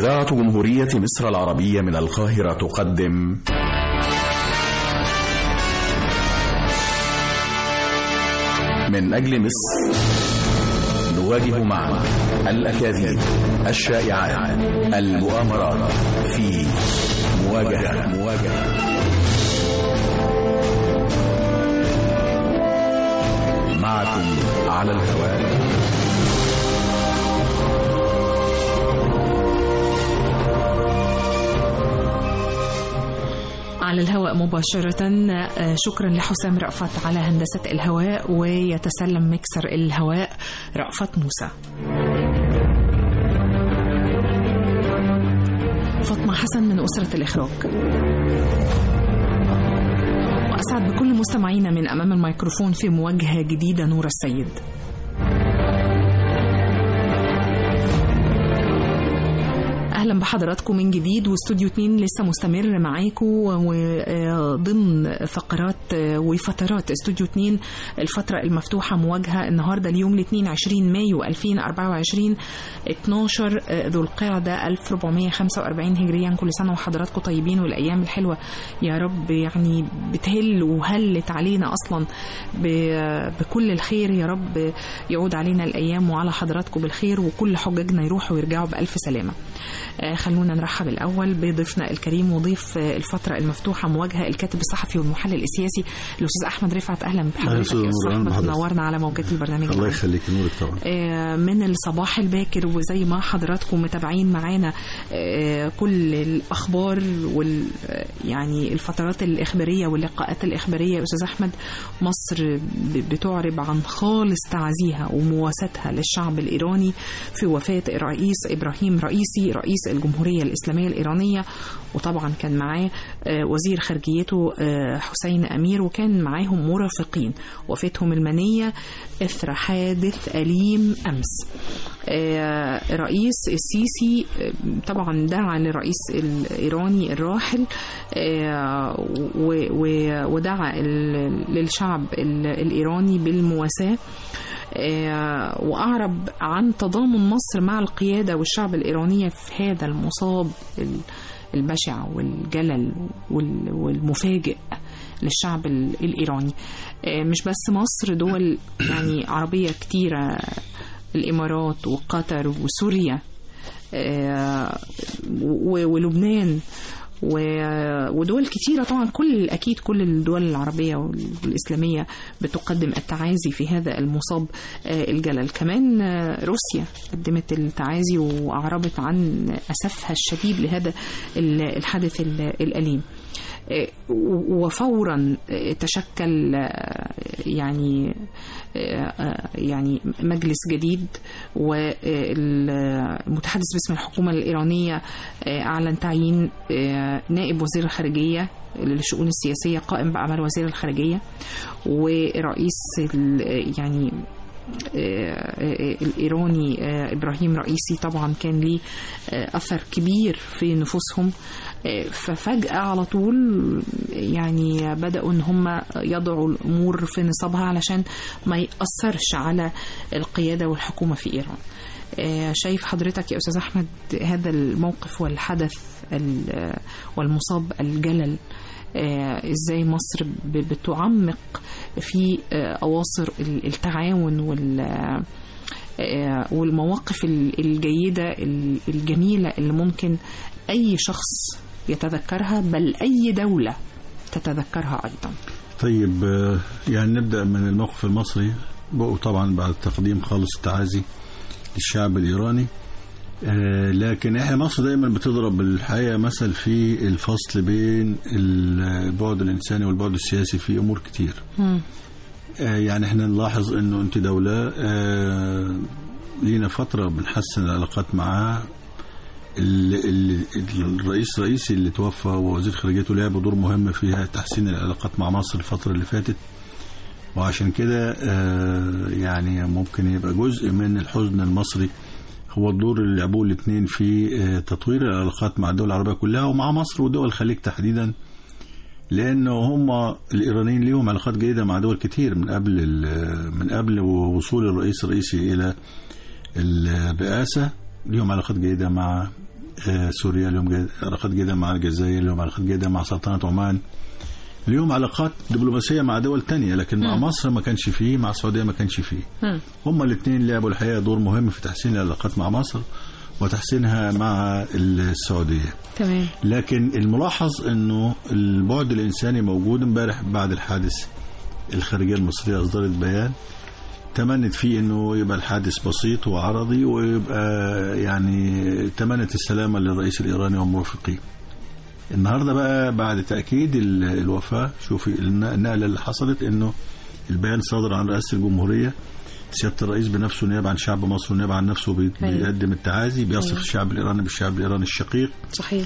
إذاعة جمهورية مصر العربية من القاهرة تقدم من أجل مصر نواجه معا الأكاذيب الشائعات المؤامرات في مواجهة مواجهة معكم على الهواء على الهواء مباشرة آه، شكرا لحسام رأفت على هندسة الهواء ويتسلم مكسر الهواء رأفت موسى فاطمة حسن من أسرة الإخراج وأسعد بكل مستمعينا من أمام الميكروفون في مواجهة جديدة نور السيد اهلا بحضراتكم من جديد واستوديو 2 لسه مستمر معاكم وضمن فقرات وفترات استوديو 2 الفتره المفتوحه مواجهه النهارده اليوم الاثنين 20 مايو 2024 12 ذو القعده 1445 هجريا كل سنه وحضراتكم طيبين والايام الحلوه يا رب يعني بتهل وهلت علينا اصلا ب- بكل الخير يا رب يعود علينا الايام وعلى حضراتكم بالخير وكل حجاجنا يروحوا ويرجعوا بالف سلامه آه، خلونا نرحب الأول بضيفنا الكريم وضيف آه، الفترة المفتوحة مواجهة الكاتب الصحفي والمحلل السياسي الأستاذ أحمد رفعت أهلا بحضرتك أستاذ يا نور، أستاذ أهلا أحمد بحضرتك. نورنا على موجات البرنامج الله العام. يخليك نورك طبعا آه، من الصباح الباكر وزي ما حضراتكم متابعين معانا آه، كل الأخبار وال آه، يعني الفترات الإخبارية واللقاءات الإخبارية يا أستاذ أحمد مصر ب- بتعرب عن خالص تعزيها ومواساتها للشعب الإيراني في وفاة الرئيس إبراهيم رئيسي رئيس الجمهورية الإسلامية الإيرانية وطبعا كان معاه آه، وزير خارجيته آه، حسين أمير وكان معاهم مرافقين وفاتهم المنية إثر حادث أليم أمس آه، الرئيس السيسي آه، طبعا دعا للرئيس الإيراني الراحل آه، و- و- ودعا ال- للشعب ال- الإيراني بالمواساة آه، وأعرب عن تضامن مصر مع القيادة والشعب الإيرانية في هذا المصاب ال- البشع والجلل وال- والمفاجئ للشعب ال- الإيراني آه، مش بس مصر دول يعني عربية كتيرة الإمارات وقطر وسوريا آه، و- ولبنان و- ودول كتيرة طبعا كل أكيد كل الدول العربية والإسلامية بتقدم التعازي في هذا المصاب آه، الجلل كمان آه، روسيا قدمت التعازي وأعربت عن أسفها الشديد لهذا ال- الحادث ال- الأليم آه، و- وفورا آه، تشكل آه، يعني آه، آه، يعني مجلس جديد والمتحدث باسم الحكومة الإيرانية آه، أعلن تعيين آه، نائب وزير الخارجية للشؤون السياسية قائم بأعمال وزير الخارجية ورئيس ال- يعني آه، آه، الإيراني آه، إبراهيم رئيسي طبعا كان ليه آه، أثر كبير في نفوسهم آه، ففجأة على طول يعني بدأوا إن هم يضعوا الأمور في نصابها علشان ما يأثرش على القيادة والحكومة في إيران آه، شايف حضرتك يا أستاذ أحمد هذا الموقف والحدث ال- والمصاب الجلل آه، ازاي مصر ب- بتعمق في آه، اواصر ال- التعاون وال آه، والمواقف ال- الجيدة ال- الجميلة اللي ممكن أي شخص يتذكرها بل أي دولة تتذكرها أيضا طيب آه، يعني نبدا من الموقف المصري بقوا طبعا بعد تقديم خالص التعازي للشعب الايراني آه، لكن احنا مصر دايما بتضرب الحقيقه مثل في الفصل بين البعد الانساني والبعد السياسي في امور كتير مم. آه، يعني احنا نلاحظ انه انت دولة آه، لينا فترة بنحسن العلاقات معاها ال- ال- الرئيس الرئيسي اللي توفى ووزير خارجيته لعبوا دور مهم في تحسين العلاقات مع مصر الفترة اللي فاتت وعشان كده آه، يعني ممكن يبقى جزء من الحزن المصري هو الدور اللي لعبوه الاثنين في آه، تطوير العلاقات مع الدول العربية كلها ومع مصر ودول الخليج تحديدا لانه هم الايرانيين ليهم علاقات جيده مع دول كتير من قبل ال- من قبل وصول الرئيس الرئيسي الى الرئاسه ليهم علاقات جيده مع آه، سوريا لهم جيد- علاقات جيدة مع الجزائر لهم علاقات جيدة مع سلطنة عمان ليهم علاقات دبلوماسية مع دول تانية لكن مع مصر ما كانش فيه مع السعودية ما كانش فيه مم. هما الاثنين لعبوا الحقيقة دور مهم في تحسين العلاقات مع مصر وتحسينها مع السعودية تمام لكن الملاحظ انه البعد الانساني موجود امبارح بعد الحادث الخارجيه المصريه اصدرت بيان تمنت فيه انه يبقى الحادث بسيط وعرضي ويبقى يعني تمنت السلامه للرئيس الايراني ومرافقيه. النهارده بقى بعد تاكيد ال- الوفاه شوفي الن- النقله اللي حصلت انه البيان صادر عن رئاسه الجمهوريه سياده الرئيس بنفسه نيابه عن شعب مصر ونيابه عن نفسه بي- أيوة. بيقدم التعازي بيصف أيوة. الشعب الايراني بالشعب الايراني الشقيق صحيح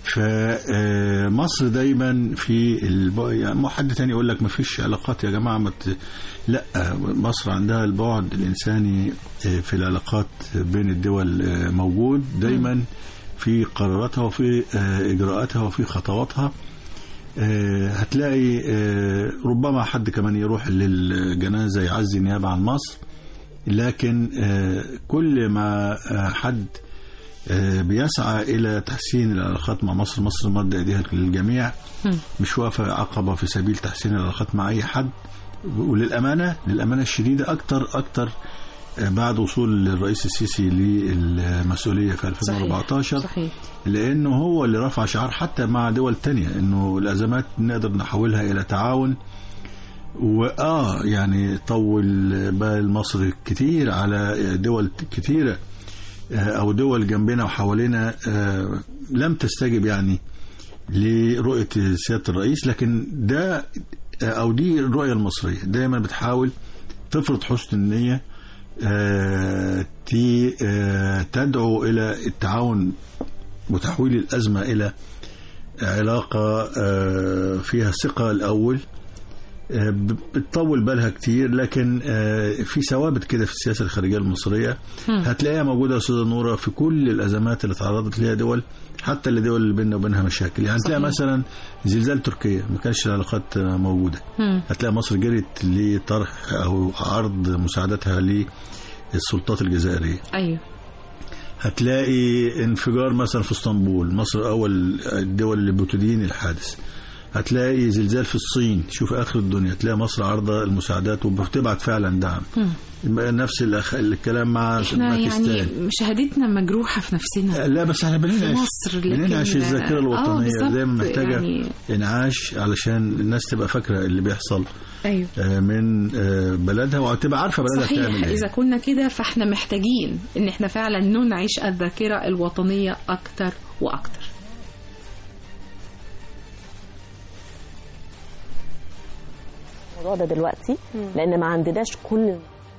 فمصر دايما في الب... يعني مو حد تاني يقول لك ما فيش علاقات يا جماعه ما ت... لا مصر عندها البعد الانساني آه، في العلاقات بين الدول آه، موجود دايما في قراراتها وفي آه، اجراءاتها وفي خطواتها آه، هتلاقي آه، ربما حد كمان يروح للجنازه يعزي نيابه عن مصر لكن آه، كل ما آه، حد آه، بيسعى الى تحسين العلاقات مع مصر مصر مد ايديها للجميع مم. مش واقفه عقبه في سبيل تحسين العلاقات مع اي حد وللامانه للامانه الشديده اكتر اكتر آه، بعد وصول الرئيس السيسي للمسؤوليه في 2014 صحيح لانه هو اللي رفع شعار حتى مع دول تانية انه الازمات نقدر نحولها الى تعاون واه يعني طول بال مصر كتير على دول كتيره آه، او دول جنبنا وحوالينا آه، لم تستجب يعني لرؤيه سياده الرئيس لكن ده آه، او دي الرؤيه المصريه دايما بتحاول تفرض حسن النيه آه، تي- آه، تدعو الى التعاون وتحويل الازمه الى علاقه آه، فيها ثقه الاول آه، ب- بتطول بالها كتير لكن آه، في ثوابت كده في السياسه الخارجيه المصريه مم. هتلاقيها موجوده يا استاذه نوره في كل الازمات اللي تعرضت ليها دول حتى الدول اللي بيننا وبينها مشاكل يعني تلاقي صحيح. مثلا زلزال تركيا ما كانش العلاقات آه، موجوده مم. هتلاقي مصر جرت لطرح او عرض مساعدتها للسلطات الجزائريه ايوه هتلاقي انفجار مثلا في اسطنبول مصر اول الدول اللي بتدين الحادث هتلاقي زلزال في الصين شوف اخر الدنيا هتلاقي مصر عارضه المساعدات وبتبعت فعلا دعم مم. نفس الأخ... الكلام مع احنا باكستان يعني شهادتنا مجروحه في نفسنا لا بس احنا في بننعش مصر لكن بننعش الذاكره آه، الوطنيه بالظبط، دايما محتاجه يعني انعاش علشان الناس تبقى فاكره اللي بيحصل ايوه آه، من آه، بلدها وتبقى عارفه بلدها صحيح بتعمل إذا ايه كنا كده فإحنا محتاجين إن إحنا فعلا ننعش الذاكرة الوطنية أكتر وأكتر الموضوع ده دلوقتي لان ما عندناش كل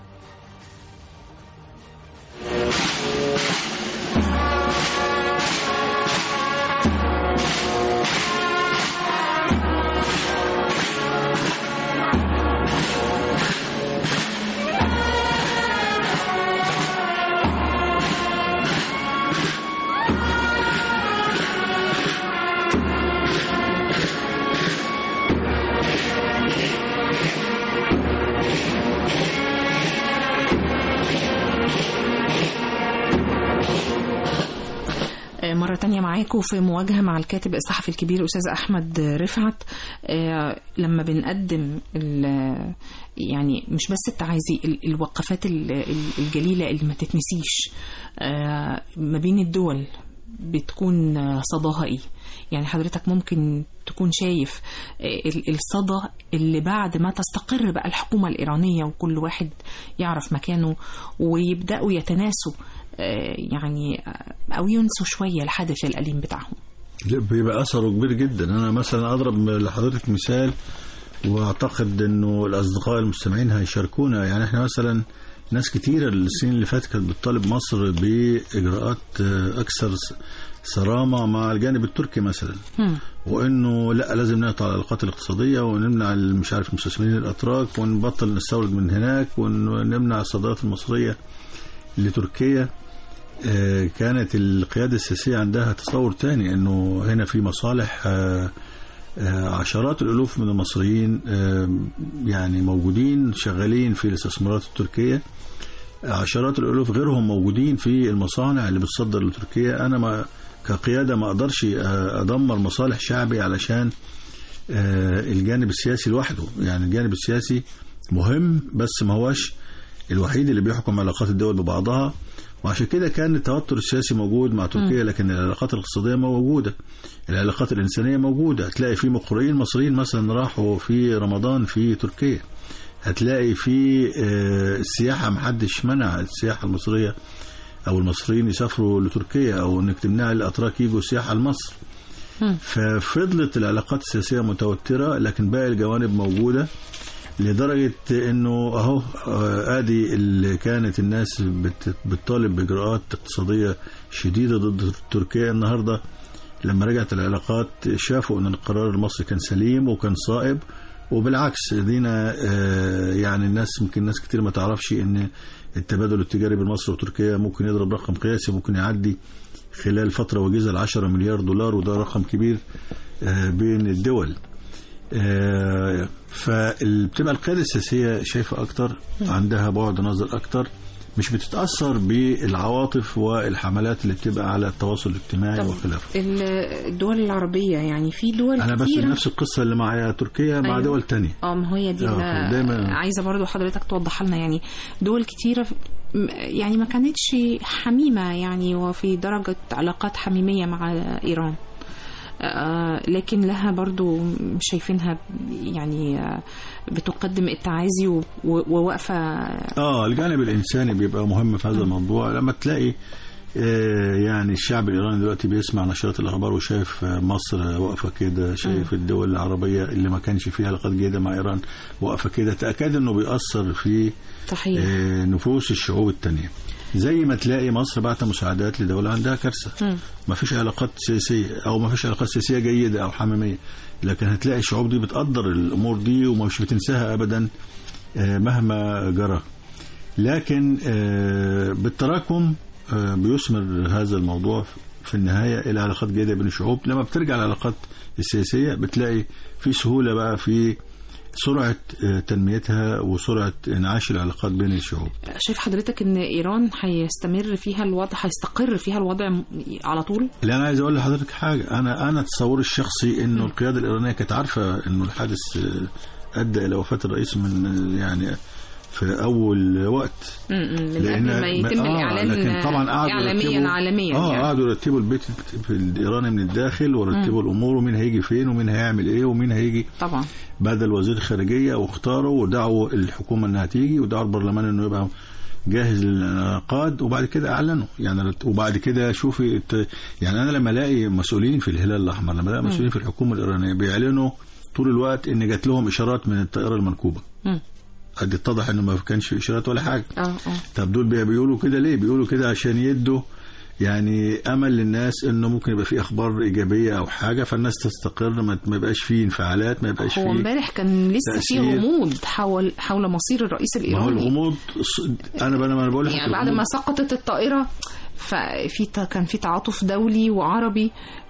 آه، مرة تانية معاكم في مواجهة مع الكاتب الصحفي الكبير أستاذ أحمد رفعت آه، لما بنقدم ال- يعني مش بس التعازي ال- الوقفات ال- ال- الجليلة اللي ما تتنسيش آه، ما بين الدول بتكون آه، صداها ايه يعني حضرتك ممكن تكون شايف آه، ال- الصدى اللي بعد ما تستقر بقى الحكومة الإيرانية وكل واحد يعرف مكانه ويبدأوا يتناسوا آه، يعني آه، أو ينسوا شوية الحدث الأليم بتاعهم لا، بيبقى اثره كبير جدا انا مثلا اضرب لحضرتك مثال واعتقد انه الاصدقاء المستمعين هيشاركونا يعني احنا مثلا ناس كتيرة السنين اللي فاتت كانت بتطالب مصر بإجراءات آه، أكثر س- صرامة مع الجانب التركي مثلا هم. وإنه لا لازم نقطع العلاقات الاقتصادية ونمنع ال- مش عارف المستثمرين الأتراك ونبطل نستورد من هناك ونمنع الصادرات المصرية لتركيا آه، كانت القيادة السياسية عندها تصور تاني انه هنا في مصالح آه، آه، عشرات الالوف من المصريين آه، يعني موجودين شغالين في الاستثمارات التركية عشرات الالوف غيرهم موجودين في المصانع اللي بتصدر لتركيا انا ما كقياده ما اقدرش آه، ادمر مصالح شعبي علشان آه، الجانب السياسي لوحده يعني الجانب السياسي مهم بس ما هوش الوحيد اللي بيحكم علاقات الدول ببعضها وعشان كده كان التوتر السياسي موجود مع تركيا لكن العلاقات الاقتصاديه موجوده العلاقات الانسانيه موجوده هتلاقي في مقرئين مصريين مثلا راحوا في رمضان في تركيا هتلاقي في آه، السياحه محدش منع السياحه المصريه او المصريين يسافروا لتركيا او انك تمنع الاتراك يجوا سياحه لمصر ففضلت العلاقات السياسيه متوتره لكن باقي الجوانب موجوده لدرجه انه اهو آه، ادي اللي كانت الناس بت- بتطالب باجراءات اقتصاديه شديده ضد تركيا النهارده لما رجعت العلاقات شافوا ان القرار المصري كان سليم وكان صائب وبالعكس دينا آه، يعني الناس يمكن ناس كتير ما تعرفش ان التبادل التجاري بين مصر وتركيا ممكن يضرب رقم قياسي ممكن يعدي خلال فترة وجيزة ال 10 مليار دولار وده رقم كبير آه، بين الدول آه، فبتبقى القيادة السياسية شايفة أكتر عندها بعد نظر أكتر مش بتتأثر بالعواطف والحملات اللي بتبقى على التواصل الاجتماعي طب وخلافه ال- الدول العربية يعني في دول أنا بس كتيرة نفس القصة اللي مع تركيا مع أيوة. دول تانية اه ما هي دي آه، اللي دايماً- عايزه برضو حضرتك توضحها لنا يعني دول كتيره م- يعني ما كانتش حميمه يعني وفي درجه علاقات حميميه مع ايران آه، لكن لها برضو شايفينها يعني آه، بتقدم التعازي و- و- وواقفه اه الجانب الانساني بيبقى مهم في هذا الموضوع لما تلاقي آه، يعني الشعب الايراني دلوقتي بيسمع نشرات الاخبار وشايف آه، مصر واقفه كده شايف الدول العربيه اللي ما كانش فيها علاقات جيده مع ايران واقفه كده تاكد انه بيأثر في صحيح آه، نفوس الشعوب التانية زي ما تلاقي مصر بعت مساعدات لدولة عندها كارثة ما فيش علاقات سياسية أو ما فيش علاقات سياسية جيدة أو حميمية لكن هتلاقي الشعوب دي بتقدر الأمور دي ومش بتنساها أبدا آه، مهما جرى لكن آه، بالتراكم آه، بيثمر هذا الموضوع في النهاية إلى علاقات جيدة بين الشعوب لما بترجع العلاقات السياسية بتلاقي في سهولة بقى في سرعة آه، تنميتها وسرعة انعاش العلاقات بين الشعوب شايف حضرتك ان ايران هيستمر فيها الوضع هيستقر فيها الوضع م- على طول اللي انا عايز اقول لحضرتك حاجه انا انا تصوري الشخصي انه القياده الايرانيه كانت عارفه انه الحادث آه، ادى الى وفاه الرئيس من آه، يعني في اول وقت م- م. من لأن- قبل ما يتم آه، الاعلان لكن طبعا قعدوا اعلاميا يرتبوا- عالميا اه يعني. قعدوا يرتبوا البيت في الايراني من الداخل ورتبوا الامور ومين هيجي فين ومين هيعمل ايه ومين هيجي طبعا بدل وزير الخارجيه واختاروا ودعوا الحكومه انها تيجي ودعوا البرلمان انه يبقى جاهز للانعقاد وبعد كده اعلنوا يعني رت- وبعد كده شوفي الت- يعني انا لما الاقي مسؤولين في الهلال الاحمر لما الاقي مسؤولين في الحكومه الايرانيه بيعلنوا طول الوقت ان جات لهم اشارات من الطائره المنكوبه مم. قد اتضح انه ما كانش في اشارات ولا حاجه اه اه طب دول بي- بيقولوا كده ليه بيقولوا كده عشان يدوا يعني امل للناس انه ممكن يبقى في اخبار ايجابيه او حاجه فالناس تستقر ما ما يبقاش فيه انفعالات ما يبقاش هو فيه امبارح كان لسه في تأثير. غموض حول حول مصير الرئيس ما هو الايراني الغموض ص- انا انا انا بقول لك يعني بعد الغموض- ما سقطت الطائرة ففي ت- كان في تعاطف دولي وعربي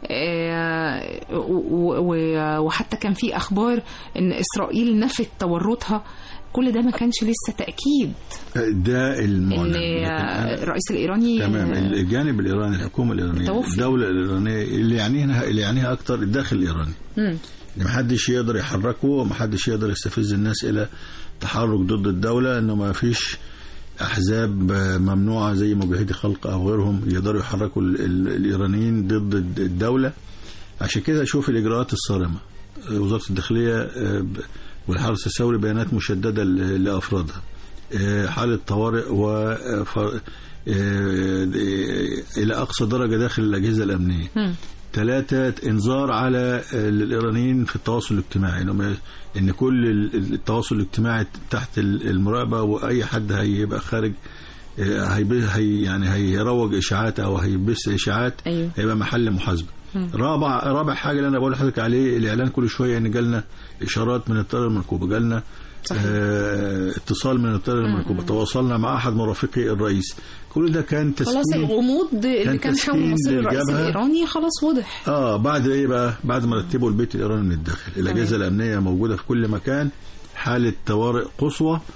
آه، و- و- وحتى كان في اخبار ان اسرائيل نفت تورطها كل ده ما كانش لسه تاكيد ده المعلن ان لكن آه، أنا- الرئيس الايراني تمام آه، الجانب الايراني الحكومه الايرانيه توفي. الدوله الايرانيه اللي يعنيها اللي يعنيها اكتر الداخل الايراني مم. ان محدش يقدر يحركه ومحدش يقدر يستفز الناس الى تحرك ضد الدوله انه ما فيش احزاب آه، ممنوعه زي مجاهدي خلق او غيرهم يقدروا يحركوا ال- ال- الايرانيين ضد الد- الدوله عشان كده شوف الاجراءات الصارمه آه، وزاره الداخليه آه، ب- والحرس الثوري بيانات مشدده ل- لافرادها آه، حاله طوارئ و ف- آه، الى اقصى درجه داخل الاجهزه الامنيه مم. ثلاثة انذار على الإيرانيين في التواصل الاجتماعي إنه إن كل ال- التواصل الاجتماعي تحت ال- المراقبة وأي حد هيبقى خارج آه، هيب- هي يعني هيروج إشاعات أو هيبث إشاعات أيوه. هيبقى محل محاسبة رابع رابع حاجة اللي أنا بقول لحضرتك عليه الإعلان كل شوية إن جالنا إشارات من الطائرة المركوبة جالنا صحيح. آه اتصال من الطائرة المركوبة تواصلنا مع أحد مرافقي الرئيس كل ده كان تسكين خلاص الغموض اللي كان كان حول تسكين مصير الرئيس للجبهة. الايراني خلاص واضح اه بعد ايه بقى بعد ما رتبوا البيت الايراني من الداخل الاجهزه الامنيه موجوده في كل مكان حاله طوارئ قصوى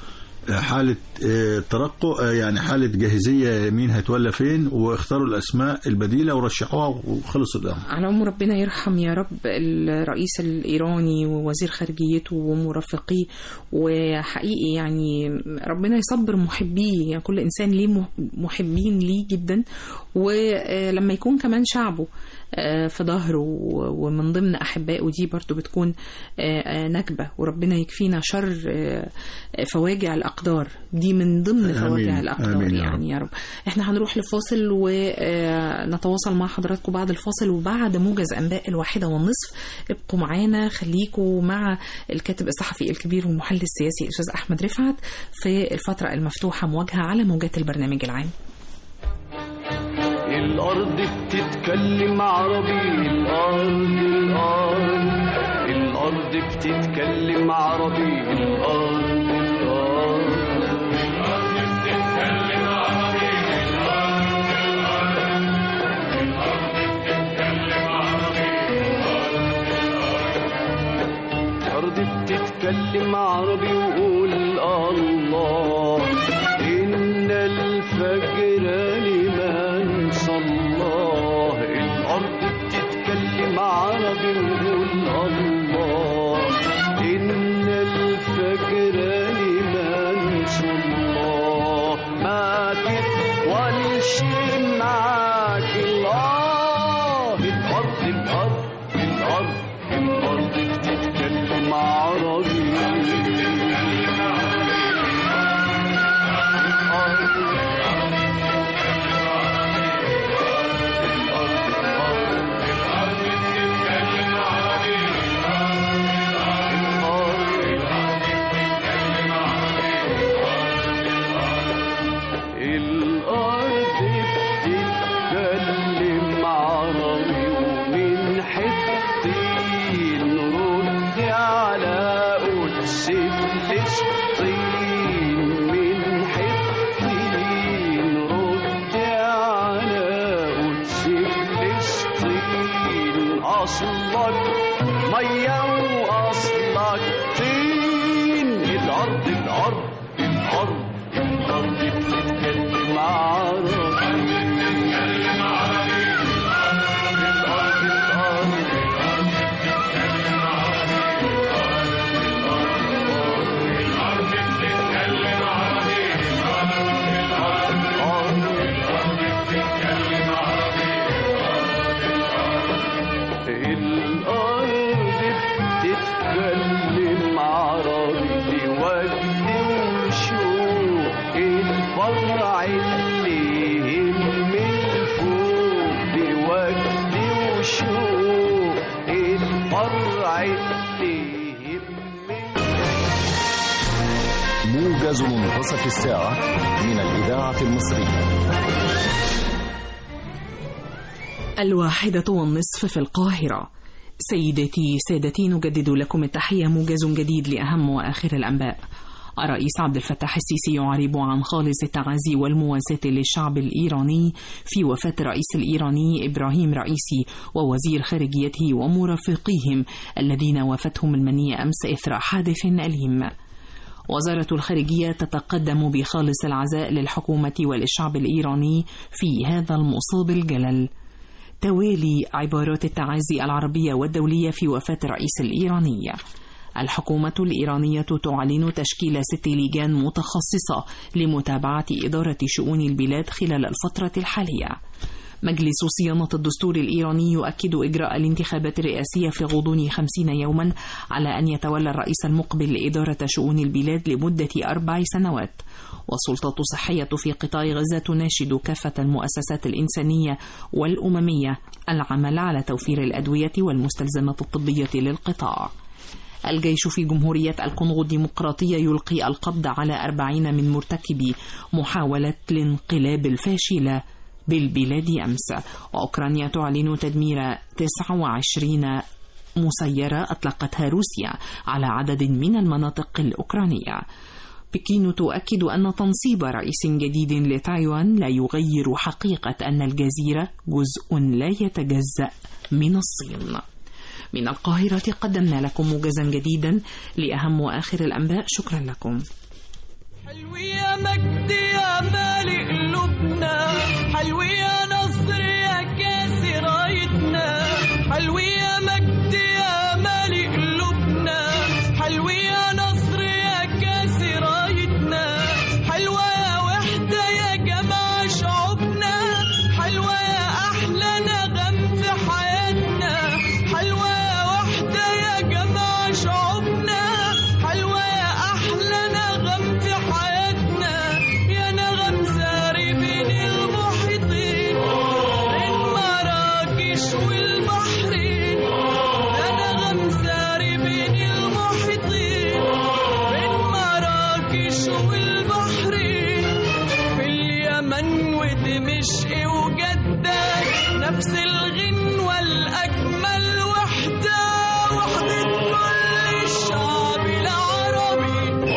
حالة آه، ترقب آه، يعني حالة جاهزية مين هيتولى فين واختاروا الأسماء البديلة ورشحوها وخلص الأمر على العموم ربنا يرحم يا رب الرئيس الإيراني ووزير خارجيته ومرافقيه وحقيقي يعني ربنا يصبر محبيه يعني كل إنسان ليه مح- محبين ليه جدا ولما يكون كمان شعبه آه، في ظهره و- ومن ضمن أحبائه دي برضو بتكون آه، آه، نكبة وربنا يكفينا شر آه، آه، فواجع الأقدار دي من ضمن آمين. فواجع الأقدار آمين يا رب. يعني يا رب احنا هنروح لفاصل ونتواصل مع حضراتكم بعد الفاصل وبعد موجز انباء الواحده والنصف ابقوا معانا خليكم مع الكاتب الصحفي الكبير والمحلل السياسي الاستاذ احمد رفعت في الفتره المفتوحه مواجهه على موجات البرنامج العام الأرض بتتكلم عربي الأرض الأرض الأرض بتتكلم عربي الأرض الأرض الأرض بتتكلم عربي وقول الله إن الفجر لمن صلاه الأرض بتتكلم عربي وقول الله إن الفجر لمن صلاه ما تطولش معاك الله الأرض الأرض الأرض الأرض بتتكلم عربي الأرض بتتكلم عربي ومن حتين رد على قدس فلسطين من حتين رد على قدس فلسطين أصلك مية وأصلك طين الأرض الأرض الأرض الأرض بتتكلم عربي بتتكلم عربي الأرض الأرض الأرض بتتكلم عربي وجد وشوق الفرع اللي يهم الفوق بوجد وشوق الفرع اللي يهم موجز منتصف الساعة من الإذاعة المصرية الواحدة والنصف في القاهرة سيداتي سادتي نجدد لكم التحية موجز جديد لأهم وآخر الأنباء الرئيس عبد الفتاح السيسي يعرب عن خالص التعازي والمواساة للشعب الإيراني في وفاة الرئيس الإيراني إبراهيم رئيسي ووزير خارجيته ومرافقيهم الذين وافتهم المنية أمس إثر حادث أليم وزارة الخارجية تتقدم بخالص العزاء للحكومة وللشعب الإيراني في هذا المصاب الجلل توالي عبارات التعازي العربية والدولية في وفاة الرئيس الإيراني الحكومة الإيرانية تعلن تشكيل ست لجان متخصصة لمتابعة إدارة شؤون البلاد خلال الفترة الحالية مجلس صيانة الدستور الإيراني يؤكد إجراء الانتخابات الرئاسية في غضون خمسين يوما على أن يتولى الرئيس المقبل إدارة شؤون البلاد لمدة أربع سنوات والسلطة الصحية في قطاع غزة تناشد كافة المؤسسات الإنسانية والأممية العمل على توفير الأدوية والمستلزمات الطبية للقطاع الجيش في جمهورية الكونغو الديمقراطية يلقي القبض على أربعين من مرتكبي محاولة الانقلاب الفاشلة بالبلاد أمس وأوكرانيا تعلن تدمير 29 مسيرة أطلقتها روسيا على عدد من المناطق الأوكرانية بكين تؤكد أن تنصيب رئيس جديد لتايوان لا يغير حقيقة أن الجزيرة جزء لا يتجزأ من الصين من القاهرة قدمنا لكم موجزا جديدا لأهم وآخر الأنباء شكرا لكم حلو يا مجد يا مالي قلوبنا حلو يا نصر يا كاسي رايتنا حلو يا مجد يا مالي قلوبنا حلو يا نصر يا كاسي رايتنا حلوة يا وحدة يا جماعة شعوبنا حلوة يا أحلى نغم في حياتنا حلوة يا وحدة يا جماعة شعوبنا حلوة يا أحلى نغم في حياتنا يا نغم ساري بين المحيطين بين مراكش والبحرين يا نغم ساري بين المحيطين بين مراكش والبحرين في اليمن ودمشق وجدة نفس الغنوة الأجمل وحدة وحدة كل الشعب العربي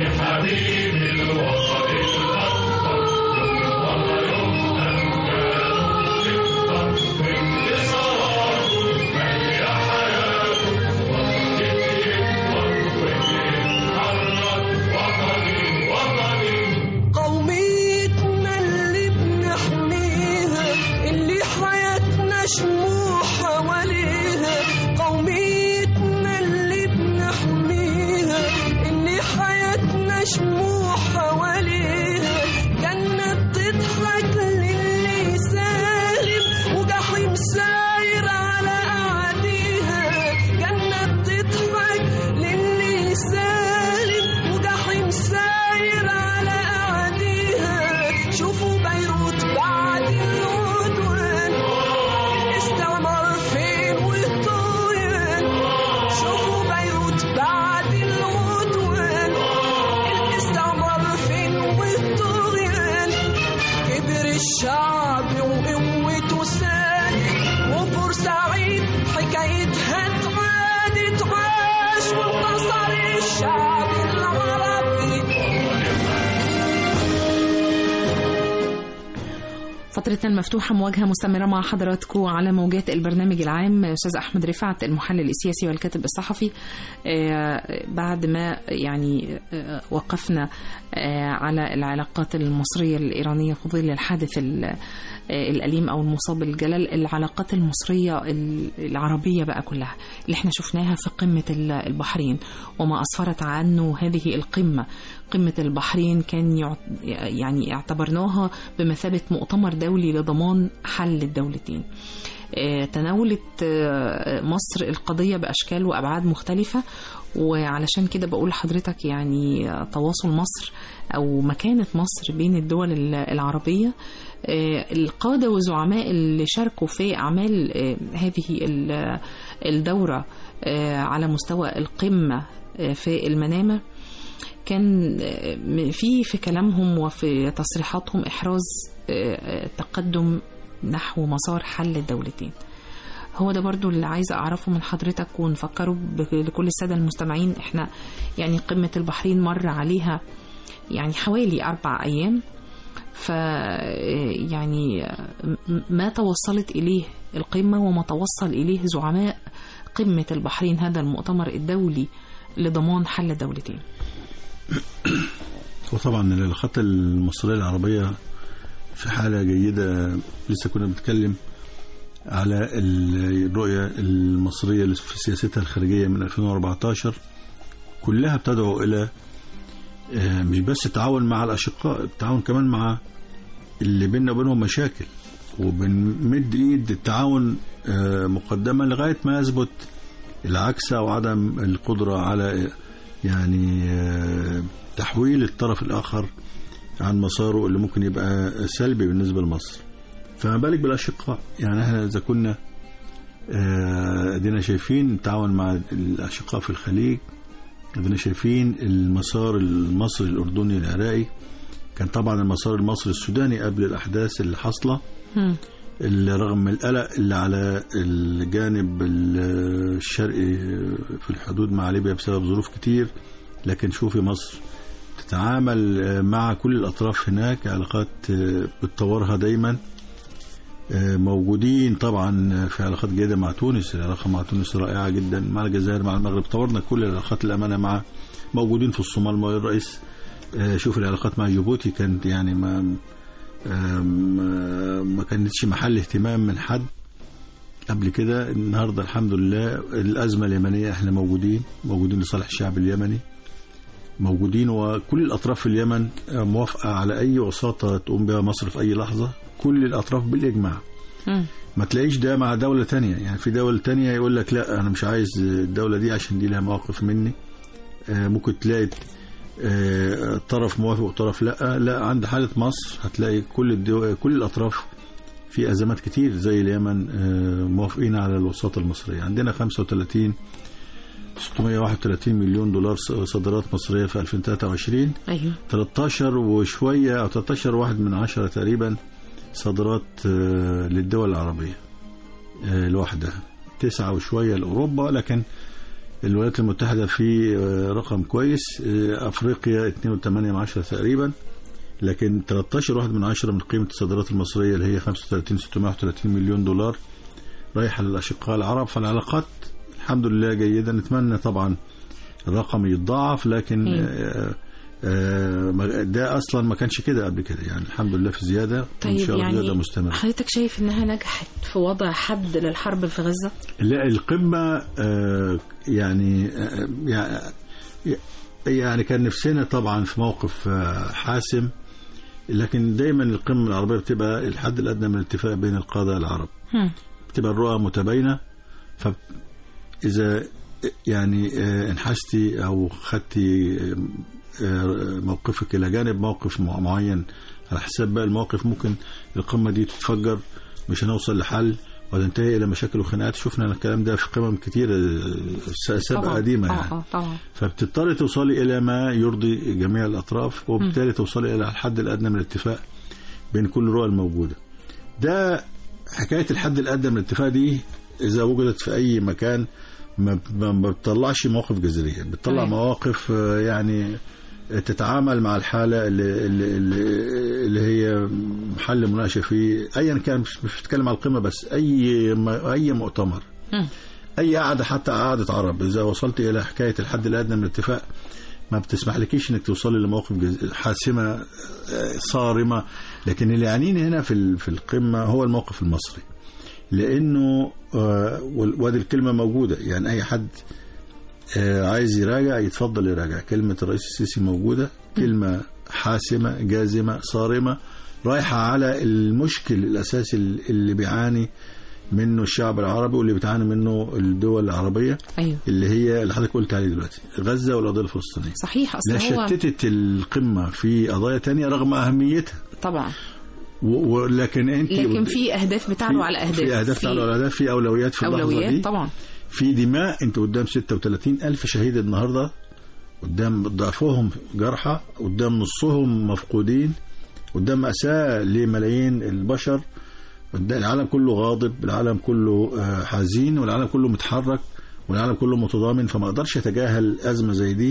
قوميتنا اللي بنحميها اللي حياتنا شموع حواليها قوميتنا اللي بنحميها اللي حياتنا شموع حواليها جنة بتضحك للي سالم وجحيم ساير على أعاديها جنة بتضحك للي سالم وجحيم ساير على أعاديها شوفوا بيروت بعد العدوان الاستعمار فين والطغيان شوفوا بيروت بعد العدوان الاستعمار فين والطغيان كبر الشعب وقوته ساد وبورسعيد حكايتها اتعاد اتعاش وانتصر الشعب العربي فترتنا المفتوحة مواجهة مستمرة مع حضراتكم على موجات البرنامج العام أستاذ أحمد رفعت المحلل السياسي والكاتب الصحفي آه، بعد ما يعني آه، وقفنا آه، على العلاقات المصرية الإيرانية في ظل الحادث ال- آه، الأليم أو المصاب بالجلل العلاقات المصرية ال- العربية بقى كلها اللي احنا شفناها في قمة ال- البحرين وما أسفرت عنه هذه القمة قمة البحرين كان يعت- يعني اعتبرناها بمثابة مؤتمر دولي لضمان حل الدولتين آه، تناولت آه، مصر القضية بأشكال وأبعاد مختلفة وعلشان كده بقول لحضرتك يعني آه، تواصل مصر أو مكانة مصر بين الدول ال- العربية آه، القادة والزعماء اللي شاركوا في أعمال آه، هذه ال- الدورة آه، على مستوى القمة آه، في المنامة كان آه، في في كلامهم وفي تصريحاتهم إحراز آه، آه، تقدم نحو مسار حل الدولتين هو ده برضو اللي عايزة أعرفه من حضرتك ونفكره ب- لكل السادة المستمعين إحنا يعني قمة البحرين مر عليها يعني حوالي أربع أيام ف يعني م- ما توصلت إليه القمة وما توصل إليه زعماء قمة البحرين هذا المؤتمر الدولي لضمان حل دولتين وطبعا العلاقات المصرية العربية في حالة جيدة لسه كنا بنتكلم على الرؤية المصرية في سياستها الخارجية من 2014 كلها بتدعو إلى آه، مش بس التعاون مع الأشقاء التعاون كمان مع اللي بيننا وبينهم مشاكل وبنمد ايد التعاون آه، مقدما لغايه ما يثبت العكس او عدم القدره على يعني آه، تحويل الطرف الاخر عن مساره اللي ممكن يبقى سلبي بالنسبه لمصر فما بالك بالاشقاء يعني احنا اذا كنا آه، ادينا شايفين التعاون مع الاشقاء في الخليج ادينا شايفين المسار المصري الاردني العراقي كان طبعا المسار المصري السوداني قبل الاحداث اللي حاصله مم. اللي رغم القلق اللي على الجانب الشرقي في الحدود مع ليبيا بسبب ظروف كتير لكن شوفي مصر تتعامل مع كل الأطراف هناك علاقات بتطورها دايما موجودين طبعا في علاقات جيدة مع تونس العلاقة مع تونس رائعة جدا مع الجزائر مع المغرب طورنا كل العلاقات الأمانة مع موجودين في الصومال الرئيس آه، شوف العلاقات مع جيبوتي كانت يعني ما آه، ما ما كانتش محل اهتمام من حد قبل كده النهارده الحمد لله الازمه اليمنيه احنا موجودين موجودين لصالح الشعب اليمني موجودين وكل الاطراف في اليمن آه، موافقه على اي وساطه تقوم بها مصر في اي لحظه كل الاطراف بالاجماع مم. ما تلاقيش ده مع دولة تانية يعني في دول تانية يقول لك لا أنا مش عايز الدولة دي عشان دي لها مواقف مني آه، ممكن تلاقي آه، طرف موافق وطرف لا لا عند حالة مصر هتلاقي كل الدول كل الأطراف في أزمات كتير زي اليمن آه، موافقين على الوساطة المصرية عندنا 35 631 مليون دولار صادرات مصرية في 2023 ايوه 13 وشوية أو 13 واحد من عشرة تقريبا صادرات آه، للدول العربية آه، لوحدها تسعة وشوية لأوروبا لكن الولايات المتحدة في آه، رقم كويس آه، أفريقيا 2.8 من عشرة تقريبا لكن 13 واحد من عشرة من قيمة الصادرات المصرية اللي هي 35 631 مليون دولار رايحة للأشقاء العرب فالعلاقات الحمد لله جيدة نتمنى طبعا الرقم يتضاعف لكن مم. آه، آه، ما- ده اصلا ما كانش كده قبل كده يعني الحمد لله في زياده وان طيب شاء الله زياده يعني مستمره حضرتك شايف انها نجحت في وضع حد للحرب في غزه لا القمه آه، يعني آه، يعني- يعني كان نفسنا طبعا في موقف آه، حاسم لكن دايما القمه العربيه بتبقى الحد الادنى من الاتفاق بين القاده العرب هم. بتبقى الرؤى متباينه فاذا يعني آه، انحستي او خدتي آه، آه، موقفك الى جانب موقف مع- معين على حساب باقي المواقف ممكن القمه دي تتفجر مش هنوصل لحل وتنتهي الى مشاكل وخناقات شفنا الكلام ده في قمم كتير آه، سابقه طبعاً. قديمه اه يعني اه طبعا فبتضطري توصلي الى ما يرضي جميع الاطراف وبالتالي توصلي الى الحد الادنى من الاتفاق بين كل الرؤى الموجوده. ده حكايه الحد الادنى من الاتفاق دي اذا وجدت في اي مكان ما ما ما بتطلعش مواقف جذريه، بتطلع تمام. مواقف آه، يعني تتعامل مع الحاله اللي, اللي, اللي, اللي هي محل مناقشه فيه ايا كان مش مش بتتكلم على القمه بس اي م- اي مؤتمر مم. اي قعده حتى قعده عرب اذا وصلت الى حكايه الحد الادنى من الاتفاق ما بتسمح لكيش انك توصلي لمواقف جز- حاسمه آه، صارمه لكن اللي يعنيني هنا في ال- في القمه هو الموقف المصري لانه آه، وال- وادي الكلمه موجوده يعني اي حد آه، عايز يراجع يتفضل يراجع كلمه الرئيس السيسي موجوده كلمه حاسمه جازمه صارمه رايحه على المشكل الاساسي اللي بيعاني منه الشعب العربي واللي بتعاني منه الدول العربيه ايوه اللي هي اللي حضرتك قلت عليه دلوقتي غزه والقضيه الفلسطينيه صحيح لا اصل هو شتتت القمه في قضايا تانية رغم اهميتها طبعا و- ولكن انت لكن في اهداف بتعلو على اهداف في اهداف تعلو على اهداف في اولويات في اللحظه اولويات دي طبعا في دماء انت قدام 36 ألف شهيد النهارده قدام ضعفهم جرحى قدام نصهم مفقودين قدام مأساة لملايين البشر قدام العالم كله غاضب العالم كله آه، حزين والعالم كله متحرك والعالم كله متضامن فما اقدرش اتجاهل أزمة زي دي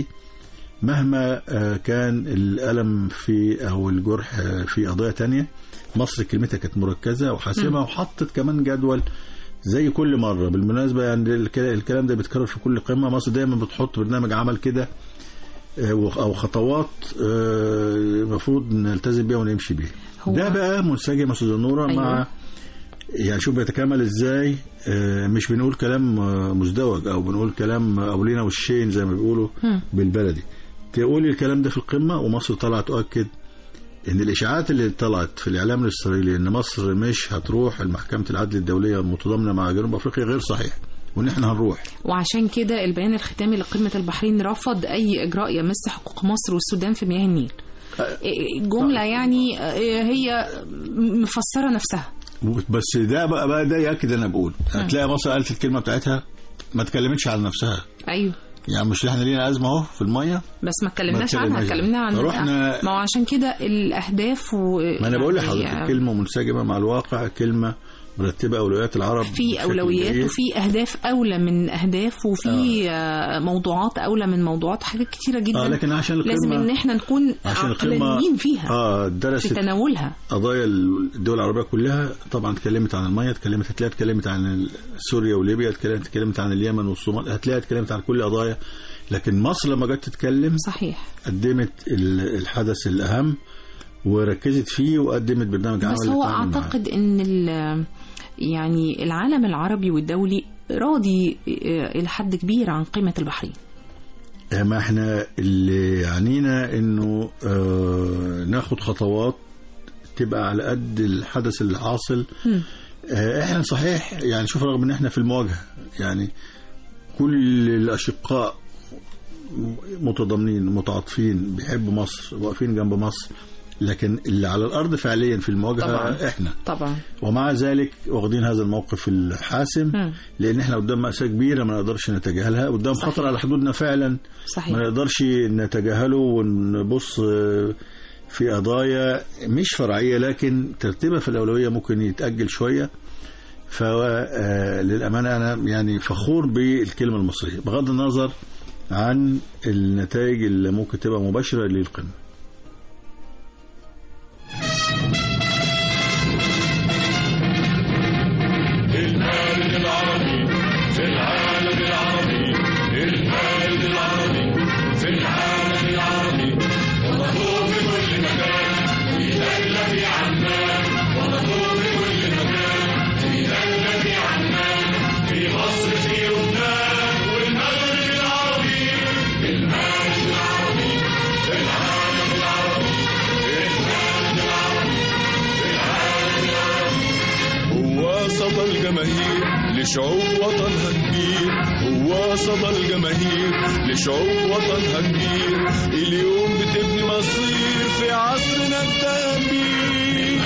مهما آه، كان الألم في أو الجرح آه، في قضايا تانية مصر كلمتها كانت مركزة وحاسمة وحطت كمان جدول زي كل مرة بالمناسبة يعني الك- الكلام ده بيتكرر في كل قمة مصر دايما بتحط برنامج عمل كده آه، أو خطوات آه، المفروض نلتزم بيها ونمشي بيها هو- ده بقى منسجم يا استاذه نوره أيوة. مع يعني شوف بيتكامل ازاي آه، مش بنقول كلام آه، مزدوج او بنقول كلام ابو لينا والشين زي ما بيقولوا مم. بالبلدي تقولي الكلام ده في القمه ومصر طلعت تؤكد ان الاشاعات اللي طلعت في الاعلام الاسرائيلي ان مصر مش هتروح لمحكمه العدل الدوليه المتضامنه مع جنوب افريقيا غير صحيح وان احنا هنروح وعشان كده البيان الختامي لقمة البحرين رفض أي إجراء يمس حقوق مصر والسودان في مياه النيل جملة يعني هي مفسرة نفسها بس ده بقى, بقى ده ياكد انا بقول هتلاقي مصر قالت الكلمه بتاعتها ما اتكلمتش عن نفسها أيوه يعني مش احنا لينا ازمه اهو في الميه بس ما اتكلمناش ما عنها اتكلمناش. اتكلمنا عن فروحنا- ما هو عشان كده الأهداف و ما انا بقول يعني لحضرتك كلمه منسجمه مع الواقع كلمه مرتبه اولويات العرب في بشكل أولويات جيد. وفي أهداف أولى من أهداف وفي آه. موضوعات أولى من موضوعات حاجات كتيرة جدا اه لكن عشان القمه لازم إن احنا نكون عشان القمه عقلانيين فيها اه في درست تناولها قضايا الدول العربيه كلها طبعا اتكلمت عن الميه اتكلمت هتلاقيها اتكلمت عن سوريا وليبيا اتكلمت اتكلمت عن اليمن والصومال هتلاقيها اتكلمت عن كل قضايا لكن مصر لما جت تتكلم صحيح قدمت ال- الحدث الأهم وركزت فيه وقدمت برنامج عمل بس هو للتعامل معاه. اعتقد ان ال- يعني العالم العربي والدولي راضي آه، الى حد كبير عن قيمه البحرين ما احنا اللي يعنينا انه آه ناخد خطوات تبقى على قد الحدث اللي حاصل مم. آه احنا صحيح يعني شوف رغم ان احنا في المواجهه يعني كل الاشقاء متضامنين متعاطفين بيحبوا مصر واقفين جنب مصر لكن اللي على الارض فعليا في المواجهه طبعاً. احنا طبعا ومع ذلك واخدين هذا الموقف الحاسم مم. لان احنا قدام مأساة كبيرة ما نقدرش نتجاهلها قدام صحيح. خطر على حدودنا فعلا ما صحيح نقدرش نتجاهله ونبص آه، في قضايا مش فرعية لكن ترتيبها في الأولوية ممكن يتأجل شوية فللأمانة أنا يعني فخور بالكلمة المصرية بغض النظر عن النتائج اللي ممكن تبقى مباشرة للقمة المال العربي في العالم العربي المال العربي في العالم العربي ومطلوب في كل مكان في دولة في عمان ومطلوب في كل مكان في دولة في عمان في مصر في لبنان والمغرب العربي المال العربي في العالم العربي المال العربي في العالم العربي هو صدى الجماهير لشعوب وطنها كبير هو صدى الجماهير لشعوب وطنها كبير اليوم بتبني مصير في عصرنا الذهبي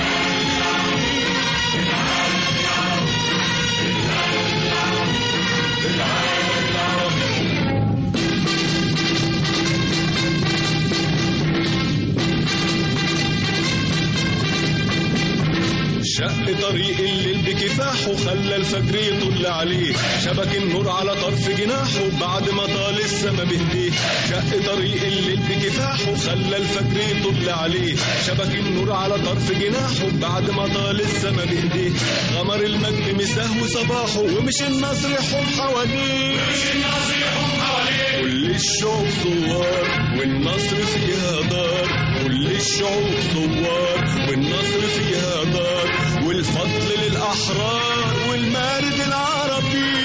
شق طريق الليل بكفاحه خلى الفجر يطل عليه شبك النور على طرف جناحه بعد ما طال السما بايديه شق طريق الليل بكفاحه خلى الفجر يطل عليه شبك النور على طرف جناحه بعد ما طال السما بايديه غمر المجد مساه صباحه ومش النصر يحوم حواليه كل الشعوب ثوار والنصر فيها دار كل الشعوب ثوار والنصر فيها دار والفضل للأحرار والمارد العربي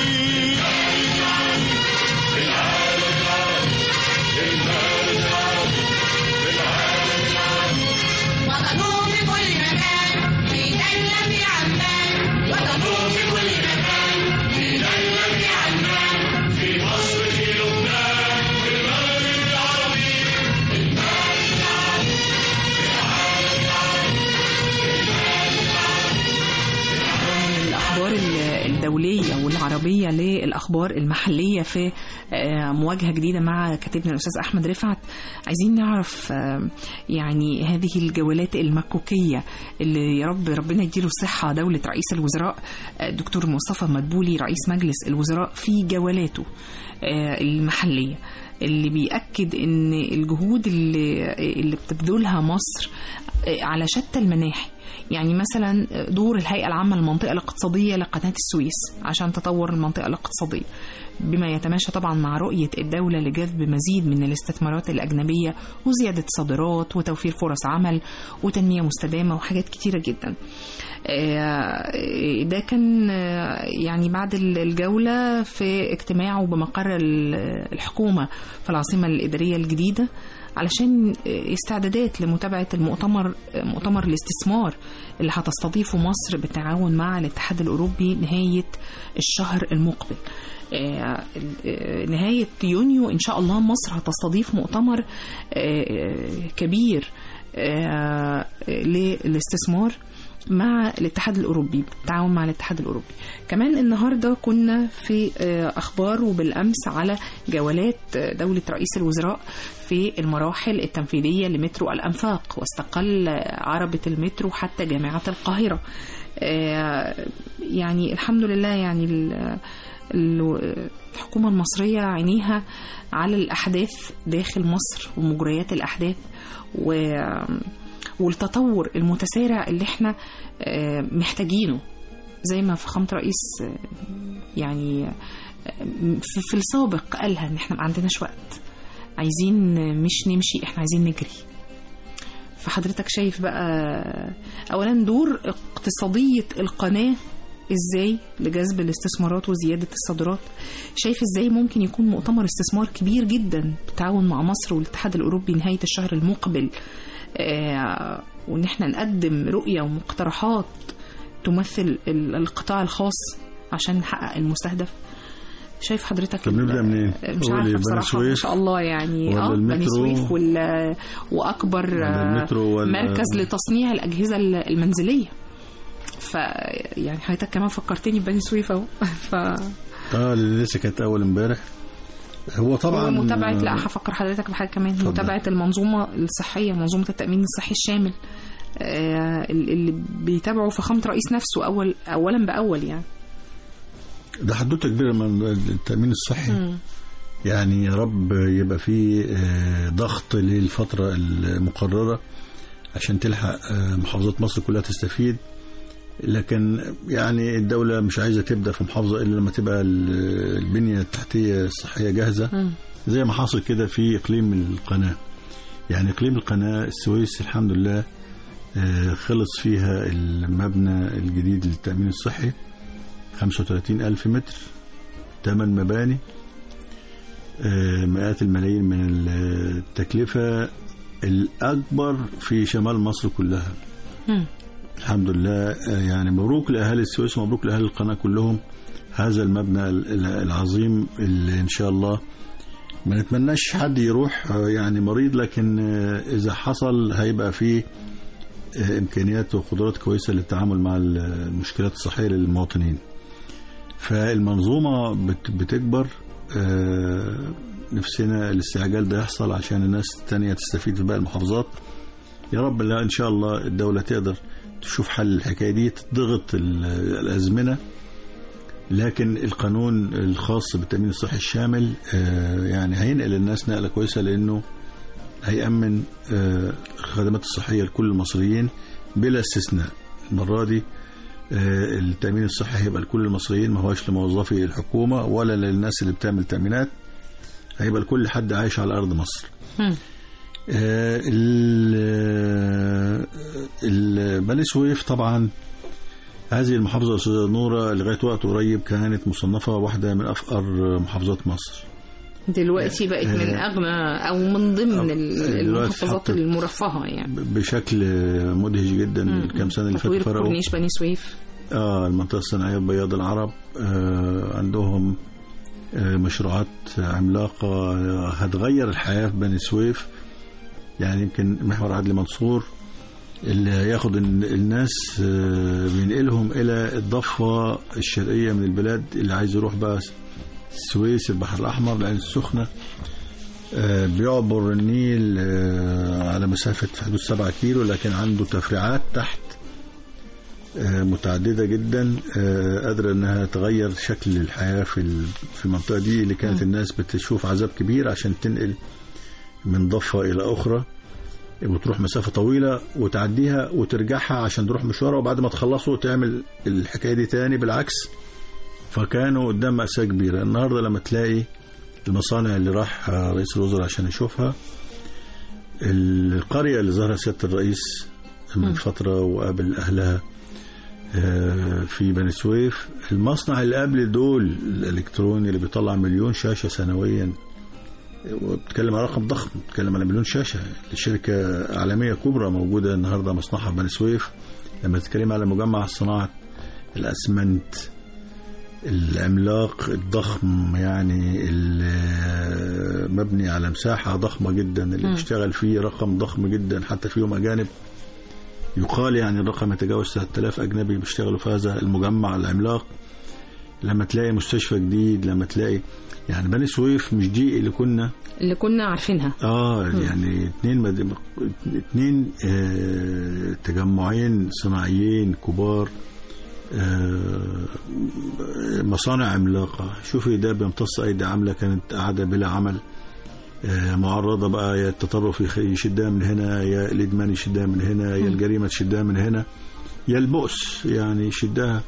العالم العربي المارد العربي العالم العربي وطنوه في كل مكان في دولة في عمان وطنوه في كل مكان في دولة في عمان في مصر في لبنان في المغرب العربي المارد العربي العالم العربي المارد العربي من الأخبار ال- الدولية والعربية للأخبار المحلية في آه، مواجهة جديدة مع كاتبنا الأستاذ أحمد رفعت عايزين نعرف آه، يعني هذه الجولات المكوكية اللي يا رب ربنا يديله الصحة دولة رئيس الوزراء آه، الدكتور مصطفى مدبولي رئيس مجلس الوزراء في جولاته آه، المحلية اللي بيأكد ان الجهود اللي, اللي بتبذلها مصر آه، على شتى المناحي يعني مثلا دور الهيئة العامة للمنطقة الاقتصادية لقناة السويس عشان تطور المنطقة الاقتصادية بما يتماشى طبعا مع رؤية الدولة لجذب مزيد من الاستثمارات الأجنبية وزيادة صادرات وتوفير فرص عمل وتنمية مستدامة وحاجات كتيرة جدا آه، ده كان آه، يعني بعد الجولة في اجتماعه بمقر ال- الحكومة في العاصمة الإدارية الجديدة علشان استعدادات لمتابعة المؤتمر مؤتمر الاستثمار اللي هتستضيفه مصر بالتعاون مع الاتحاد الأوروبي نهاية الشهر المقبل آه، آه، نهاية يونيو إن شاء الله مصر هتستضيف مؤتمر آه، كبير آه، للاستثمار مع الاتحاد الاوروبي بالتعاون مع الاتحاد الاوروبي كمان النهارده كنا في آه، اخبار وبالامس على جولات آه، دوله رئيس الوزراء في المراحل التنفيذيه لمترو الانفاق واستقل آه، عربه المترو حتى جامعه القاهره آه، يعني الحمد لله يعني ال- ال- الحكومه المصريه عينيها على الاحداث داخل مصر ومجريات الاحداث و والتطور المتسارع اللي احنا آه، محتاجينه زي ما فخامة رئيس آه، يعني آه، في في السابق قالها ان احنا ما عندناش وقت عايزين آه، مش نمشي احنا عايزين نجري فحضرتك شايف بقى اولا دور اقتصادية القناة ازاي لجذب الاستثمارات وزيادة الصادرات شايف ازاي ممكن يكون مؤتمر استثمار كبير جدا بالتعاون مع مصر والاتحاد الاوروبي نهاية الشهر المقبل آه، وان احنا نقدم رؤية ومقترحات تمثل ال- القطاع الخاص عشان نحقق المستهدف شايف حضرتك طب نبدأ منين؟ مش قولي عارفه بني بصراحه ما سويف شاء الله يعني ولا اه بني المترو؟ سويف وال واكبر ولا آه، المترو ولا- مركز لتصنيع الاجهزه المنزليه ف يعني حضرتك كمان فكرتني ببني سويف اهو ف اه اللي لسه كانت اول امبارح هو طبعا متابعه لا هفكر حضرتك بحاجه كمان اتفضل. متابعه المنظومه الصحيه منظومه التامين الصحي الشامل آه، اللي بيتابعوا فخامه رئيس نفسه اول اولا باول يعني ده حدوته كبيره من التامين الصحي يعني يا رب يبقى في آه، ضغط للفتره المقرره عشان تلحق آه، محافظات مصر كلها تستفيد لكن يعني الدولة مش عايزة تبدأ في محافظة إلا لما تبقى ال- البنية التحتية الصحية جاهزة مم. زي ما حاصل كده في إقليم القناة يعني إقليم القناة السويس الحمد لله آه، خلص فيها المبنى الجديد للتأمين الصحي 35 ألف متر ثمان مباني آه، مئات الملايين من التكلفة الأكبر في شمال مصر كلها مم. الحمد لله آه، يعني مبروك لأهالي السويس ومبروك لأهالي القناة كلهم هذا المبنى ال- ال- العظيم اللي إن شاء الله ما نتمناش حد يروح آه، يعني مريض لكن آه، إذا حصل هيبقى فيه آه، إمكانيات وقدرات كويسة للتعامل مع ال- المشكلات الصحية للمواطنين فالمنظومة بت- بتكبر آه، نفسنا الاستعجال ده يحصل عشان الناس التانية تستفيد في باقي المحافظات يا رب لا ان شاء الله الدولة تقدر تشوف حل الحكاية دي تضغط ال- الأزمنة لكن القانون الخاص بالتأمين الصحي الشامل آه، يعني هينقل الناس نقلة كويسة لأنه هيأمن آه، الخدمات الصحية لكل المصريين بلا استثناء المرة دي آه، التأمين الصحي هيبقى لكل المصريين ما هوش لموظفي الحكومة ولا للناس اللي بتعمل تأمينات هيبقى لكل حد عايش على أرض مصر مم. آه، ال- ال- بني سويف طبعا هذه المحافظة أستاذة نورة لغاية وقت قريب كانت مصنفة واحدة من أفقر محافظات مصر دلوقتي بقت من آه، اغنى او من ضمن ال- دلوقتي المحافظات اتحطت المرفهه يعني بشكل مدهش جدا الكام سنة اللي تطوير فاتوا فرقوا كورنيش بني سويف اه المنطقة الصناعية بياض العرب آه عندهم آه مشروعات عملاقة آه، هتغير الحياة في بني سويف يعني يمكن محور عدلي منصور اللي هياخد ال- الناس آه بينقلهم إلى الضفة الشرقية من البلاد اللي عايز يروح بقى السويس البحر الأحمر العين السخنة آه، بيعبر النيل آه، على مسافة في حدود 7 كيلو لكن عنده تفريعات تحت آه، متعددة جدا آه، قادرة انها تغير شكل الحياة في ال- في المنطقة دي اللي كانت الناس بتشوف عذاب كبير عشان تنقل من ضفة إلى أخرى وتروح مسافة طويلة وتعديها وترجعها عشان تروح مشوارها وبعد ما تخلصوا تعمل الحكاية دي تاني بالعكس فكانوا قدام مأساة كبيرة النهاردة لما تلاقي المصانع اللي راح آه، رئيس الوزراء عشان يشوفها القرية اللي ظهر سيادة الرئيس من فترة وقابل أهلها آه، في بني سويف المصنع اللي قبل دول الإلكتروني اللي بيطلع مليون شاشة سنويا وبتكلم على رقم ضخم بتكلم على مليون شاشة لشركة عالمية كبرى موجودة النهاردة مصنعها في بني سويف لما تتكلم على مجمع صناعة الأسمنت العملاق الضخم يعني اللي مبني على مساحة ضخمة جدا اللي بيشتغل فيه رقم ضخم جدا حتى فيهم أجانب يقال يعني الرقم يتجاوز 3000 أجنبي بيشتغلوا في هذا المجمع العملاق لما تلاقي مستشفى جديد لما تلاقي يعني بني سويف مش دي اللي كنا اللي كنا عارفينها اه يعني اتنين مد... اتنين آه تجمعين صناعيين كبار آه مصانع عملاقة شوفي ده بيمتص أيدي عاملة كانت قاعدة بلا عمل آه معرضة بقى يا التطرف يخ- يشدها من هنا يا الإدمان يشدها من هنا يا الجريمة تشدها من هنا يا البؤس يعني يشدها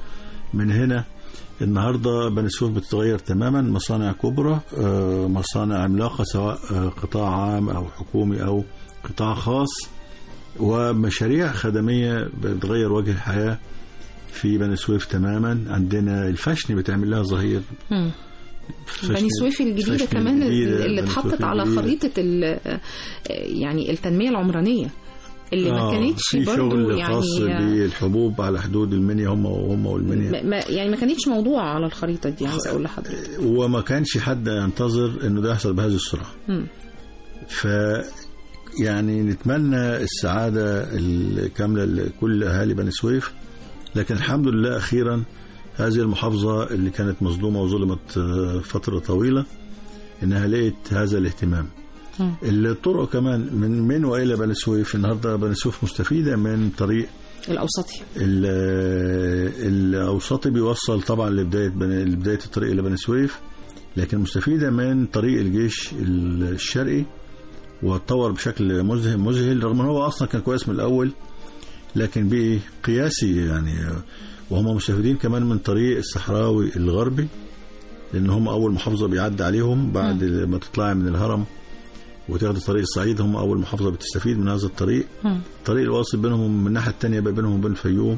من هنا النهارده بني سويف بتتغير تماما مصانع كبرى آه، مصانع عملاقه سواء آه، قطاع عام او حكومي او قطاع خاص ومشاريع خدميه بتغير وجه الحياه في بني سويف تماما عندنا الفشن بتعمل لها ظهير مم. فشن- بني سويف الجديدة فشن كمان الجديدة، اللي بني اتحطت سويف على الجديدة. خريطة ال- يعني التنمية العمرانية اللي ما آه، كانتش في برضو شغل خاص يعني بالحبوب على حدود المنيا هم وهم والمنيا ما ما- يعني ما كانتش موضوع على الخريطة دي عايز أقول لحضرتك وما كانش حد ينتظر انه ده يحصل بهذه السرعه مم. ف يعني نتمنى السعاده الكامله لكل اهالي بني سويف لكن الحمد لله اخيرا هذه المحافظه اللي كانت مظلومه وظلمت آه، فتره طويله انها لقت هذا الاهتمام مم. الطرق كمان من من والى بني سويف النهارده بني سويف مستفيده من طريق الأوسطي ال- الاوسطي بيوصل طبعا لبدايه بني لبدايه الطريق الى بني سويف لكن مستفيده من طريق الجيش الشرقي واتطور بشكل مذهل مذهل رغم ان هو اصلا كان كويس من الاول لكن بقي قياسي يعني وهم مستفيدين كمان من طريق الصحراوي الغربي لان هم اول محافظه بيعدي عليهم بعد ما تطلعي من الهرم وتاخدي طريق الصعيد هم اول محافظه بتستفيد من هذا الطريق مم. الطريق الواصل بينهم من الناحيه الثانيه بقى بينهم وبين الفيوم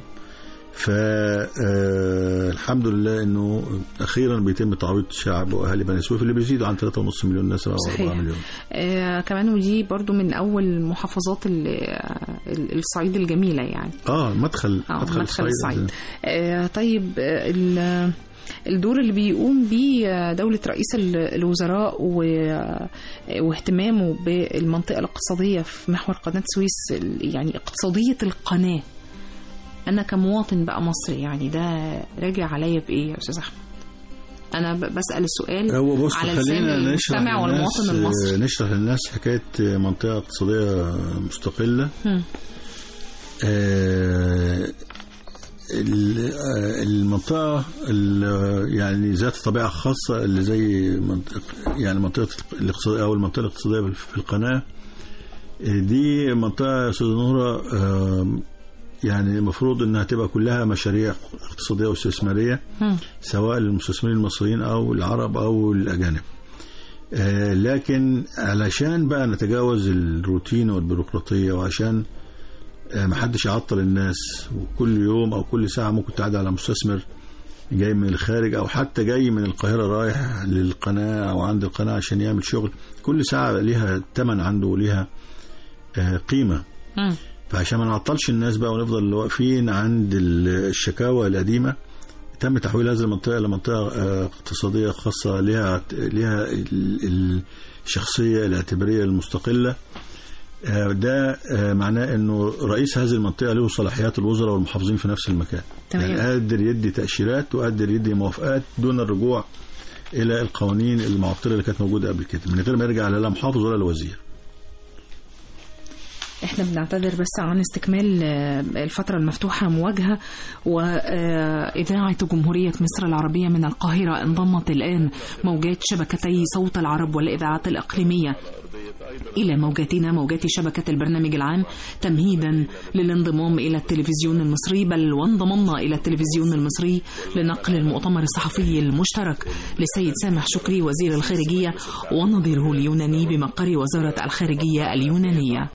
فالحمد لله انه اخيرا بيتم تعويض شعب واهالي بني سويف اللي بيزيدوا عن 3.5 مليون ناس او 4 صحيح. مليون آه كمان ودي برضو من أول محافظات ال- ال- الصعيد الجميلة يعني اه مدخل اه مدخل, مدخل الصعيد الصعيد آه طيب آه، ال- الدور اللي بيقوم بيه آه، دولة رئيس ال- الوزراء و- آه، واهتمامه بالمنطقة الاقتصادية في محور قناة سويس ال- يعني اقتصادية القناة أنا كمواطن بقى مصري يعني ده راجع عليا بإيه يا أستاذ أحمد؟ أنا ب- بسأل السؤال هو بص على لسان خلينا نشرح المستمع والمواطن للناس المصري نشرح للناس حكايه منطقه اقتصاديه مستقله هم. آه، ال- آه، المنطقة ال- يعني ذات طبيعة خاصة اللي زي منطقة يعني منطقة الاقتصادية أو المنطقة الاقتصادية في القناة آه، دي منطقة يا أستاذ نورة آه، يعني المفروض إنها تبقى كلها مشاريع اقتصادية واستثمارية هم. سواء للمستثمرين المصريين أو العرب أو الأجانب آه، لكن علشان بقى نتجاوز الروتين والبيروقراطية وعشان آه، محدش يعطل الناس وكل يوم او كل ساعه ممكن تعدي على مستثمر جاي من الخارج او حتى جاي من القاهره رايح للقناه او عند القناه عشان يعمل شغل كل ساعه ليها ثمن عنده وليها آه، قيمه هم. فعشان ما نعطلش الناس بقى ونفضل واقفين عند ال- الشكاوى القديمه تم تحويل هذه المنطقه لمنطقه آه، اقتصاديه خاصه لها لها ال- ال- الشخصيه الاعتباريه المستقله آه، ده آه، معناه انه رئيس هذه المنطقه له صلاحيات الوزراء والمحافظين في نفس المكان تمام. يعني قادر يدي تاشيرات وقادر يدي موافقات دون الرجوع الى القوانين المعطله اللي كانت موجوده قبل كده من غير ما يرجع لا محافظ ولا لوزير احنا بنعتذر بس عن استكمال آه، الفترة المفتوحة مواجهة وإذاعة جمهورية مصر العربية من القاهرة انضمت الآن موجات شبكتي صوت العرب والإذاعات الإقليمية إلى موجاتنا موجات شبكة البرنامج العام تمهيدا للانضمام إلى التلفزيون المصري بل وانضممنا إلى التلفزيون المصري لنقل المؤتمر الصحفي المشترك للسيد سامح شكري وزير الخارجية ونظيره اليوناني بمقر وزارة الخارجية اليونانية